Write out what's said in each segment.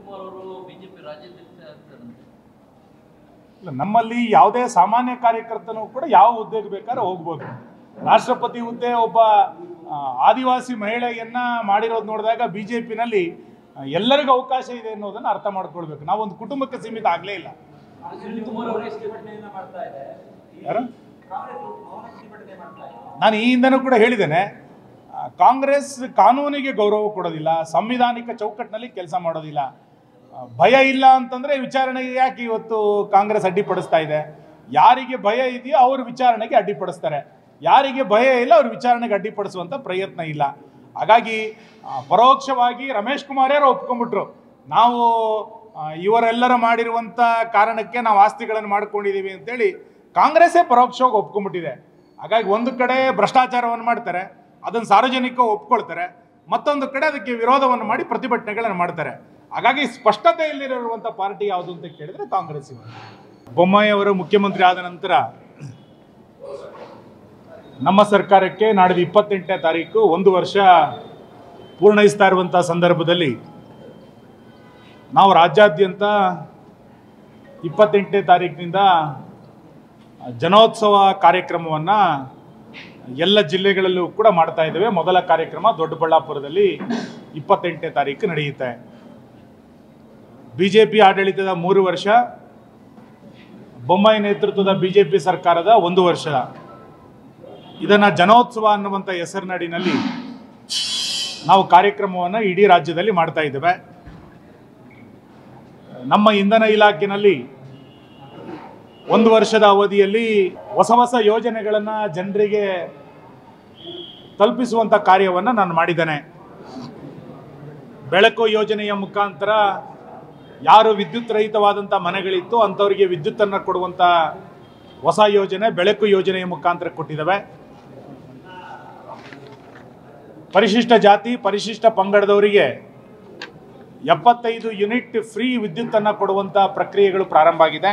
ಕುಮಾರ್ ಅವರು ಬಿಜೆಪಿ ರಾಜ್ಯಾಧ್ಯಕ್ಷ ಆಗ್ತಾರಂತೆ ಇಲ್ಲ ನಮ್ಮಲ್ಲಿ ಯಾವುದೇ ಸಾಮಾನ್ಯ ಕಾರ್ಯಕರ್ತನೂ ಕೂಡ ಯಾವ ಹುದ್ದೆಗೆ ಬೇಕಾದ್ರೆ ಹೋಗ್ಬೋದು ರಾಷ್ಟ್ರಪತಿ ಹುದ್ದೆ ಒಬ್ಬ ಆ, ಆದಿವಾಸಿ ಮಹಿಳೆಯನ್ನ ಮಾಡಿರೋದು ನೋಡಿದಾಗ ಬಿ ಜೆ ಪಿನಲ್ಲಿ ಎಲ್ಲರಿಗೂ ಅವಕಾಶ ಇದೆ ಅನ್ನೋದನ್ನ ಅರ್ಥ ಮಾಡ್ಕೊಳ್ಬೇಕು ನಾವೊಂದು ಕುಟುಂಬಕ್ಕೆ ಸೀಮಿತ ಆಗಲೇ ಇಲ್ಲ ಸುನಿಲ್ ಕುಮಾರ್ ಅವರು ಪ್ರತಿಭಟನೆಯನ್ನ ಮಾಡ್ತಾ ಇದೆ ಯಾರು ಕಾಂಗ್ರೆಸ್ ಮೌನ ಪ್ರತಿಭಟನೆ ಮಾಡ್ತಾ ಇದೆ ನಾನು ಈ ಹಿಂದನೂ ಕೂಡ ಹೇಳಿದ್ದೇನೆ ಆ, ಕಾಂಗ್ರೆಸ್ ಕಾನೂನಿಗೆ ಗೌರವ ಕೊಡೋದಿಲ್ಲ ಸಂವಿಧಾನಿಕ ಚೌಕಟ್ಟಿನಲ್ಲಿ ಕೆಲಸ ಮಾಡೋದಿಲ್ಲ ಆ, ಭಯ ಇಲ್ಲ ಅಂತಂದ್ರೆ ವಿಚಾರಣೆಗೆ ಯಾಕೆ ಇವತ್ತು ಕಾಂಗ್ರೆಸ್ ಅಡ್ಡಿಪಡಿಸ್ತಾ ಇದೆ ಯಾರಿಗೆ ಭಯ ಇದೆಯೋ ಅವರು ವಿಚಾರಣೆಗೆ ಅಡ್ಡಿಪಡಿಸ್ತಾರೆ ಯಾರಿಗೆ ಭಯ ಇಲ್ಲ ಅವ್ರು ವಿಚಾರಣೆಗೆ ಅಡ್ಡಿಪಡಿಸುವಂತ ಪ್ರಯತ್ನ ಇಲ್ಲ ಹಾಗಾಗಿ ಆ, ಪರೋಕ್ಷವಾಗಿ ರಮೇಶ್ ಕುಮಾರ್ಯಾರು ಒಪ್ಕೊಂಡ್ಬಿಟ್ರು ನಾವು ಆ, ಇವರೆಲ್ಲರ ಮಾಡಿರುವಂತ ಕಾರಣಕ್ಕೆ ನಾವು ಆಸ್ತಿಗಳನ್ನು ಮಾಡ್ಕೊಂಡಿದೀವಿ ಅಂತೇಳಿ ಕಾಂಗ್ರೆಸ್ಸೇ ಪರೋಕ್ಷವಾಗಿ ಒಪ್ಕೊಂಡ್ಬಿಟ್ಟಿದೆ ಹಾಗಾಗಿ ಒಂದು ಕಡೆ ಭ್ರಷ್ಟಾಚಾರವನ್ನು ಮಾಡ್ತಾರೆ ಅದನ್ನು ಸಾರ್ವಜನಿಕ ಒಪ್ಕೊಳ್ತಾರೆ ಮತ್ತೊಂದು ಕಡೆ ಅದಕ್ಕೆ ವಿರೋಧವನ್ನು ಮಾಡಿ ಪ್ರತಿಭಟನೆಗಳನ್ನು ಮಾಡ್ತಾರೆ ಹಾಗಾಗಿ ಸ್ಪಷ್ಟತೆ ಇಲ್ಲಿರುವಂಥ ಪಾರ್ಟಿ ಯಾವುದು ಅಂತ ಕೇಳಿದ್ರೆ ಕಾಂಗ್ರೆಸ್ ಇವರು ಬೊಮ್ಮಾಯಿ ಅವರು ಮುಖ್ಯಮಂತ್ರಿ ಆದ ನಂತರ ನಮ್ಮ ಸರ್ಕಾರಕ್ಕೆ ನಾಡಿದ ಇಪ್ಪತ್ತೆಂಟನೇ ತಾರೀಕು ಒಂದು ವರ್ಷ ಪೂರ್ಣಯಿಸ್ತಾ ಇರುವಂಥ ಸಂದರ್ಭದಲ್ಲಿ ನಾವು ರಾಜ್ಯಾದ್ಯಂತ ಇಪ್ಪತ್ತೆಂಟನೇ ತಾರೀಕಿನಿಂದ ಜನೋತ್ಸವ ಕಾರ್ಯಕ್ರಮವನ್ನು ಎಲ್ಲ ಜಿಲ್ಲೆಗಳಲ್ಲೂ ಕೂಡ ಮಾಡ್ತಾ ಇದ್ದೇವೆ ಮೊದಲ ಕಾರ್ಯಕ್ರಮ ದೊಡ್ಡಬಳ್ಳಾಪುರದಲ್ಲಿ ಇಪ್ಪತ್ತೆಂಟನೇ ತಾರೀಕು ನಡೆಯುತ್ತೆ ಬಿಜೆಪಿ ಆಡಳಿತದ ಮೂರು ವರ್ಷ ಬೊಮ್ಮಾಯಿ ನೇತೃತ್ವದ ಬಿಜೆಪಿ ಸರ್ಕಾರದ ಒಂದು ವರ್ಷ ಇದನ್ನ ಜನೋತ್ಸವ ಅನ್ನುವಂಥ ಹೆಸರಿನಡಿನಲ್ಲಿ ನಾವು ಕಾರ್ಯಕ್ರಮವನ್ನು ಇಡೀ ರಾಜ್ಯದಲ್ಲಿ ಮಾಡ್ತಾ ಇದ್ದೇವೆ ನಮ್ಮ ಇಂಧನ ಇಲಾಖೆಯಲ್ಲಿ ಒಂದು ವರ್ಷದ ಅವಧಿಯಲ್ಲಿ ಹೊಸ ಹೊಸ ಯೋಜನೆಗಳನ್ನು ಜನರಿಗೆ ತಲುಪಿಸುವಂಥ ಕಾರ್ಯವನ್ನು ನಾನು ಮಾಡಿದ್ದೇನೆ ಬೆಳಕು ಯೋಜನೆಯ ಮುಖಾಂತರ ಯಾರು ವಿದ್ಯುತ್ ರಹಿತವಾದಂಥ ಮನೆಗಳಿತ್ತು ಅಂಥವರಿಗೆ ವಿದ್ಯುತ್ತನ್ನು ಕೊಡುವಂಥ ಹೊಸ ಯೋಜನೆ ಬೆಳಕು ಯೋಜನೆಯ ಮುಖಾಂತರ ಕೊಟ್ಟಿದ್ದಾವೆ ಪರಿಶಿಷ್ಟ ಜಾತಿ ಪರಿಶಿಷ್ಟ ಪಂಗಡದವರಿಗೆ ಎಪ್ಪತ್ತೈದು ಯೂನಿಟ್ ಫ್ರೀ ವಿದ್ಯುತ್ತನ್ನು ಕೊಡುವಂಥ ಪ್ರಕ್ರಿಯೆಗಳು ಪ್ರಾರಂಭ ಆಗಿದೆ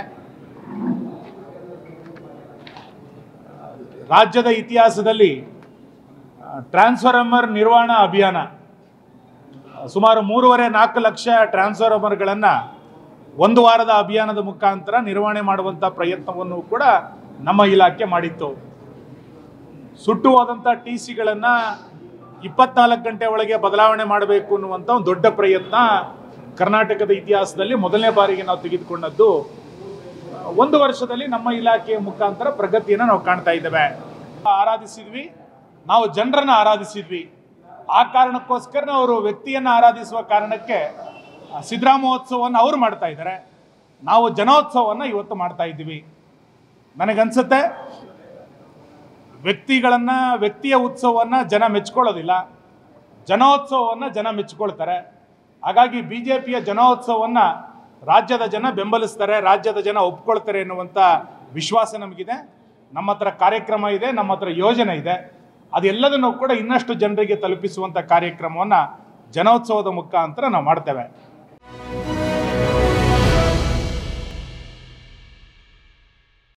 ರಾಜ್ಯದ ಇತಿಹಾಸದಲ್ಲಿ ಟ್ರಾನ್ಸ್ಫಾರ್ಮರ್ ನಿರ್ವಹಣಾ ಅಭಿಯಾನ ಸುಮಾರು ಮೂರುವರೆ ನಾಲ್ಕು ಲಕ್ಷ ಟ್ರಾನ್ಸ್ಫಾರ್ಮರ್ಗಳನ್ನು ಒಂದು ವಾರದ ಅಭಿಯಾನದ ಮುಖಾಂತರ ನಿರ್ವಹಣೆ ಮಾಡುವಂಥ ಪ್ರಯತ್ನವನ್ನು ಕೂಡ ನಮ್ಮ ಇಲಾಖೆ ಮಾಡಿತ್ತು ಸುಟ್ಟು ಹೋದಂಥ ಟಿ ಸಿಗಳನ್ನು ಇಪ್ಪತ್ನಾಲ್ಕು ಗಂಟೆ ಒಳಗೆ ಬದಲಾವಣೆ ಮಾಡಬೇಕು ಅನ್ನುವಂಥ ಒಂದು ದೊಡ್ಡ ಪ್ರಯತ್ನ ಕರ್ನಾಟಕದ ಇತಿಹಾಸದಲ್ಲಿ ಮೊದಲನೇ ಬಾರಿಗೆ ನಾವು ತೆಗೆದುಕೊಂಡದ್ದು ಒಂದು ವರ್ಷದಲ್ಲಿ ನಮ್ಮ ಇಲಾಖೆಯ ಮುಖಾಂತರ ಪ್ರಗತಿಯನ್ನು ನಾವು ಕಾಣ್ತಾ ಇದ್ದೇವೆ ಆರಾಧಿಸಿದ್ವಿ ನಾವು ಜನರನ್ನ ಆರಾಧಿಸಿದ್ವಿ ಆ ಕಾರಣಕ್ಕೋಸ್ಕರ ಅವರು ವ್ಯಕ್ತಿಯನ್ನು ಆರಾಧಿಸುವ ಕಾರಣಕ್ಕೆ ಆ, ಸಿದ್ದರಾಮೋತ್ಸವವನ್ನು ಅವರು ಮಾಡ್ತಾ ಇದ್ದಾರೆ ನಾವು ಜನೋತ್ಸವವನ್ನು ಇವತ್ತು ಮಾಡ್ತಾ ಇದ್ದೀವಿ ನನಗನ್ಸುತ್ತೆ ವ್ಯಕ್ತಿಗಳನ್ನ ವ್ಯಕ್ತಿಯ ಉತ್ಸವವನ್ನು ಜನ ಮೆಚ್ಕೊಳ್ಳೋದಿಲ್ಲ ಜನೋತ್ಸವವನ್ನು ಜನ ಮೆಚ್ಕೊಳ್ತಾರೆ ಹಾಗಾಗಿ ಬಿ ಜೆ ಪಿಯ ಜನೋತ್ಸವವನ್ನು ರಾಜ್ಯದ ಜನ ಬೆಂಬಲಿಸ್ತಾರೆ ರಾಜ್ಯದ ಜನ ಒಪ್ಕೊಳ್ತಾರೆ ಎನ್ನುವಂಥ ವಿಶ್ವಾಸ ನಮಗಿದೆ ನಮ್ಮ ಹತ್ರ ಕಾರ್ಯಕ್ರಮ ಇದೆ ನಮ್ಮ ಹತ್ರ ಯೋಜನೆ ಇದೆ ಅದೆಲ್ಲದನ್ನು ಕೂಡ ಇನ್ನಷ್ಟು ಜನರಿಗೆ ತಲುಪಿಸುವಂಥ ಕಾರ್ಯಕ್ರಮವನ್ನು ಜನೋತ್ಸವದ ಮುಖಾಂತರ ನಾವು ಮಾಡ್ತೇವೆ